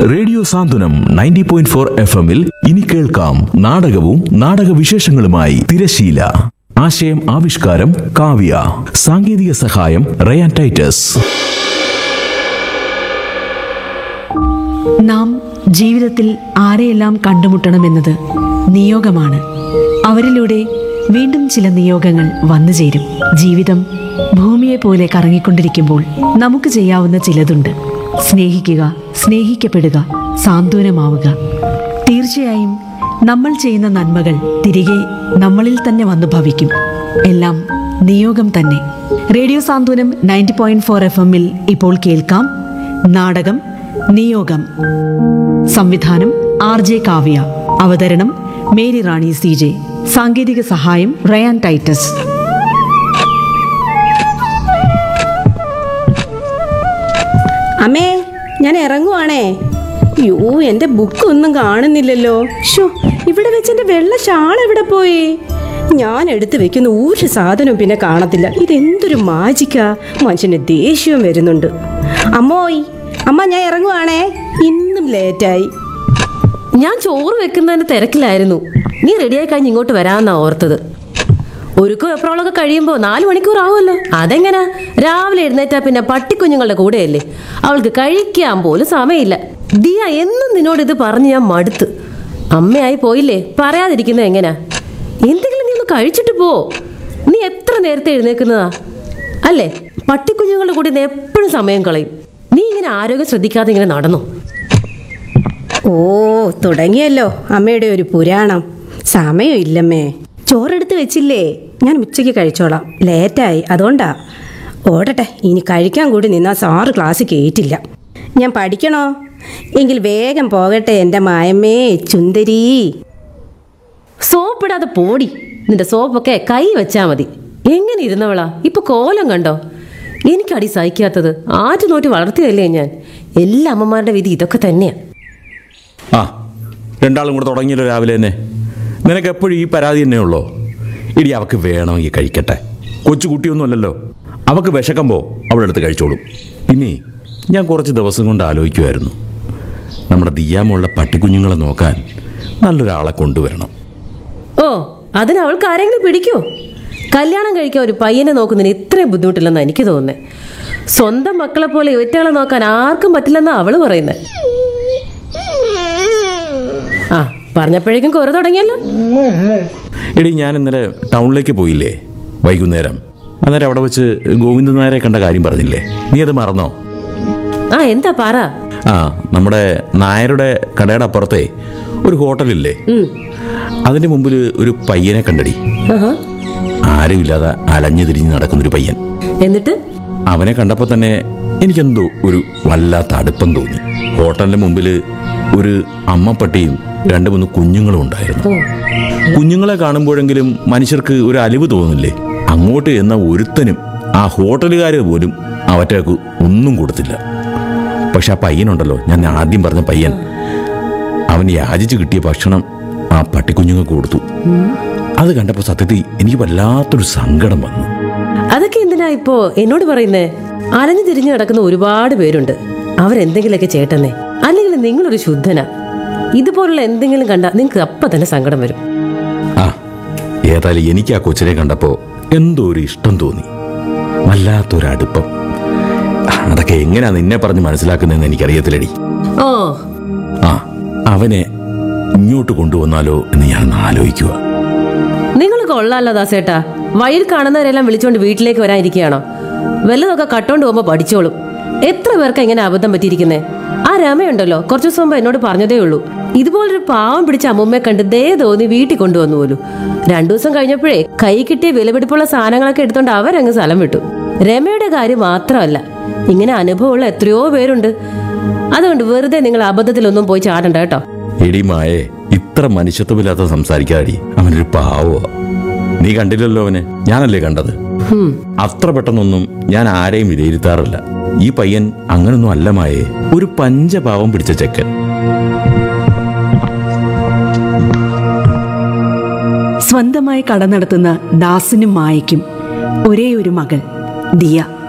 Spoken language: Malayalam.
Radio Santhwanam ninety point four F എമ്മിൽ ഇനി കേൾക്കാം നാടകവും നാടക വിശേഷങ്ങളുമായി തിരശീല ആശയം ആവിഷ്കാരം കാവ്യ സാങ്കേതിക സഹായം റയാൻ ടൈറ്റസ് നാം ജീവിതത്തിൽ ആരെയെല്ലാം കണ്ടുമുട്ടണമെന്നത് നിയോഗമാണ് അവരിലൂടെ വീണ്ടും ചില നിയോഗങ്ങൾ വന്നു ചേരും ജീവിതം ഭൂമിയെ പോലെ കറങ്ങിക്കൊണ്ടിരിക്കുമ്പോൾ നമുക്ക് ചെയ്യാവുന്ന ചിലതുണ്ട് സ്നേഹിക്കുക സ്നേഹിക്കപ്പെടുക സാന്ത്വനമാവുക തീർച്ചയായും നമ്മൾ ചെയ്യുന്ന നന്മകൾ തിരികെ നമ്മളിൽ തന്നെ വന്നു ഭവിക്കും എല്ലാം നിയോഗം തന്നെ radio Santhwanam ninety point four F എമ്മിൽ ഇപ്പോൾ കേൾക്കാം നാടകം നിയോഗം സംവിധാനം ആർ ജെ കാവ്യ അവതരണം മേരി റാണി സി ജെ സാങ്കേതിക സഹായം റയാൻ ടൈറ്റസ് അമ്മേ ഞാൻ ഇറങ്ങുവാണേ യോ എൻ്റെ ബുക്ക് ഒന്നും കാണുന്നില്ലല്ലോ ഷോ ഇവിടെ വെച്ച് എൻ്റെ വെള്ള ഷാൾ എവിടെ പോയി ഞാൻ എടുത്തു വെക്കുന്ന ഒരു സാധനവും പിന്നെ കാണത്തില്ല ഇതെന്തൊരു മാജിക്കാ മനുഷ്യന് ദേഷ്യവും വരുന്നുണ്ട് അമ്മോയ് അമ്മ ഞാൻ ഇറങ്ങുവാണേ ഇന്നും ലേറ്റായി ഞാൻ ചോറ് വെക്കുന്നതിന് തിരക്കിലായിരുന്നു നീ റെഡിയായി കഴിഞ്ഞ് ഇങ്ങോട്ട് വരാമെന്നാ ഓർത്തത് ഒരുക്കും എപ്രോളൊക്കെ കഴിയുമ്പോൾ നാല് മണിക്കൂർ ആവുമല്ലോ അതെങ്ങനാ രാവിലെ എഴുന്നേറ്റാ പിന്നെ പട്ടിക്കുഞ്ഞുങ്ങളുടെ കൂടെയല്ലേ അവൾക്ക് കഴിക്കാൻ പോലും സമയമില്ല ദിയ എന്നും നിന്നോട് ഇത് പറഞ്ഞ് ഞാൻ മടുത്ത് അമ്മയായി പോയില്ലേ പറയാതിരിക്കുന്നത് എങ്ങനാ എന്തെങ്കിലും നീ ഒന്ന് കഴിച്ചിട്ട് പോ നീ എത്ര നേരത്തെ എഴുന്നേക്കുന്നതാ അല്ലേ പട്ടിക്കുഞ്ഞുങ്ങളുടെ കൂടെ നീ എപ്പോഴും സമയം കളയും നീ ഇങ്ങനെ ആരോഗ്യം ശ്രദ്ധിക്കാതെ ഇങ്ങനെ നടന്നു ഓ തുടങ്ങിയല്ലോ അമ്മയുടെ ഒരു പുരാണം സമയമില്ലമ്മേ ചോറെടുത്ത് വെച്ചില്ലേ ഞാൻ ഉച്ചയ്ക്ക് കഴിച്ചോളാം ലേറ്റായി അതുകൊണ്ടാ ഓടട്ടെ ഇനി കഴിക്കാൻ കൂടി നിന്നാൽ സാറ് ക്ലാസ് കയറ്റില്ല ഞാൻ പഠിക്കണോ എങ്കിൽ വേഗം പോകട്ടെ എൻ്റെ മായമ്മേ ചുന്ദരി സോപ്പിടാതെ പോടി നിന്റെ സോപ്പൊക്കെ കൈ വെച്ചാ മതി എങ്ങനെ ഇരുന്നവളാ ഇപ്പൊ കോലം കണ്ടോ എനിക്കടി സഹിക്കാത്തത് ആറ്റു നോറ്റി വളർത്തിയല്ലേ ഞാൻ എല്ലാ അമ്മമാരുടെ വിധി ഇതൊക്കെ തന്നെയാ ആ രണ്ടാളും കൂടെ തുടങ്ങിയല്ലോ രാവിലെ തന്നെ നിനക്ക് എപ്പോഴും ഈ പരാതി തന്നെ ഉള്ളോ ഇടി അവക്ക് വേണമെങ്കിൽ കഴിക്കട്ടെ കൊച്ചു കുട്ടിയൊന്നുമല്ലല്ലോ അവക്ക് വിശക്കുമ്പോൾ അവളുടെ അടുത്ത് കഴിച്ചോളും പിന്നെ ഞാൻ കുറച്ച് ദിവസം കൊണ്ട് ആലോചിക്കുമായിരുന്നു നമ്മുടെ ദിയാമുള്ള പട്ടിക്കുഞ്ഞുങ്ങളെ നോക്കാൻ നല്ലൊരാളെ കൊണ്ടുവരണം ഓ അതിന് അവൾക്ക് ആരെങ്കിലും പിടിക്കോ കല്യാണം കഴിക്കാൻ ഒരു പയ്യനെ നോക്കുന്നതിന് ഇത്രയും ബുദ്ധിമുട്ടില്ലെന്നാ എനിക്ക് തോന്നുന്നത് സ്വന്തം മക്കളെ പോലെ ഒറ്റയാളെ നോക്കാൻ ആർക്കും പറ്റില്ലെന്നാ അവള് പറയുന്നത് ആ പറഞ്ഞപ്പോഴേക്കും കുറെ തുടങ്ങിയല്ലോ എടി ഞാൻ ഇന്നലെ ടൗണിലേക്ക് പോയില്ലേ വൈകുന്നേരം അന്നേരം അവിടെ വെച്ച് ഗോവിന്ദൻ നായരെ കണ്ട കാര്യം പറഞ്ഞില്ലേ നീ അത് മറന്നോ ആ എന്താ പറ ആ നമ്മുടെ നായരുടെ കടയുടെ അപ്പുറത്തെ ഒരു ഹോട്ടലില്ലേ ഉം. അതിന്റെ മുമ്പിൽ ഒരു പയ്യനെ കണ്ടടി ആഹാ. ആരുമില്ലാതെ അലഞ്ഞു തിരിഞ്ഞ് നടക്കുന്നൊരു പയ്യൻ എന്നിട്ട് അവനെ കണ്ടപ്പോൾ തന്നെ എനിക്കെന്തോ ഒരു വല്ലാത്ത അടുപ്പം തോന്നി ഹോട്ടലിന്റെ മുമ്പിൽ ഒരു അമ്മപ്പട്ടിയും രണ്ട് മൂന്ന് കുഞ്ഞുങ്ങളും ഉണ്ടായിരുന്നു ഓ കുഞ്ഞുങ്ങളെ കാണുമ്പോഴെങ്കിലും മനുഷ്യർക്ക് ഒരു അലിവ് തോന്നില്ലേ അങ്ങോട്ട് എന്ന ഒരുത്തനും ആ ഹോട്ടലുകാർ പോലും അവറ്റേക്ക് ഒന്നും കൊടുത്തില്ല പക്ഷെ ആ പയ്യനുണ്ടല്ലോ ഞാൻ ആദ്യം പറഞ്ഞ പയ്യൻ അവൻ യാചിച്ച് കിട്ടിയ ഭക്ഷണം ആ പട്ടിക്കുഞ്ഞുങ്ങൾക്ക് കൊടുത്തു അത് കണ്ടപ്പോൾ സത്യത്തിൽ എനിക്ക് വല്ലാത്തൊരു സങ്കടം വന്നു അതൊക്കെ എന്തിനാ ഇപ്പോ എന്നോട് പറയുന്നേ അലഞ്ഞു തിരിഞ്ഞു നടക്കുന്ന ഒരുപാട് പേരുണ്ട് അവരെന്തെങ്കിലുമൊക്കെ ചേട്ടെന്നേ അല്ലെങ്കിൽ നിങ്ങളൊരു ശുദ്ധനാ ഇതുപോലുള്ള എന്തെങ്കിലും കണ്ടാൽ നിങ്ങൾക്ക് അപ്പം തന്നെ സങ്കടം വരും ആ ഏതായാലും എനിക്ക് ആ കൊച്ചിനെ കണ്ടപ്പോൾ എന്തോ ഒരു ഇഷ്ടം തോന്നി വല്ലാത്തൊരു അടുപ്പം ആ, അതൊക്കെ എങ്ങനെയാ നിന്നെ പറഞ്ഞ് മനസ്സിലാക്കുന്നതെന്ന് എനിക്കറിയത്തില്ലടി ഓ ആ അവനെ ഇങ്ങോട്ട് കൊണ്ടുവന്നാലോ എന്ന് ഞാൻ ആലോചിക്കുക നിങ്ങൾ കൊള്ളാലോ ദാസേട്ടാ വഴിയിൽ കാണുന്നവരെല്ലാം വിളിച്ചോണ്ട് വീട്ടിലേക്ക് വരാനിരിക്കുകയാണോ വല്ലതൊക്കെ കട്ടോണ്ട് പോകുമ്പോ പഠിച്ചോളും എത്ര പേർക്ക് ഇങ്ങനെ അബദ്ധം പറ്റിയിരിക്കുന്നേ ആ രമയുണ്ടല്ലോ കുറച്ചു ദിവസം മുമ്പ് എന്നോട് പറഞ്ഞതേ ഉള്ളൂ ഇതുപോലൊരു പാവം പിടിച്ച അമ്മുമ്മയെ കണ്ട് ദേ തോന്നി വീട്ടിൽ കൊണ്ടുവന്നു പോലും രണ്ടു ദിവസം കഴിഞ്ഞപ്പോഴേ കൈ കിട്ടിയ വിലപിടിപ്പുള്ള സാധനങ്ങളൊക്കെ എടുത്തോണ്ട് അവരങ്ങ് സ്ഥലം വിട്ടു രമയുടെ കാര്യം മാത്രമല്ല ഇങ്ങനെ അനുഭവമുള്ള എത്രയോ പേരുണ്ട് അതുകൊണ്ട് വെറുതെ നിങ്ങൾ അബദ്ധത്തിലൊന്നും പോയി ചാടണ്ട കേട്ടോ എടി മായേ ഇത്ര മനുഷ്യത്വമില്ലാത്ത സംസാരിക്കാടി അവനൊരു പാവോ നീ കണ്ടില്ലല്ലോ അവനെ ഞാനല്ലേ കണ്ടത് ഹും അത്ര പെട്ടെന്നൊന്നും ഞാൻ ആരെയും വിലയിരുത്താറില്ല ഈ പയ്യൻ അങ്ങനൊന്നും അല്ല മായേ ഒരു പഞ്ചപാവം പിടിച്ച ചെക്കൻ സ്വന്തമായി കട നടത്തുന്ന ദാസിനും മായയ്ക്കും ഒരേ ഒരു മകൾ ദിയ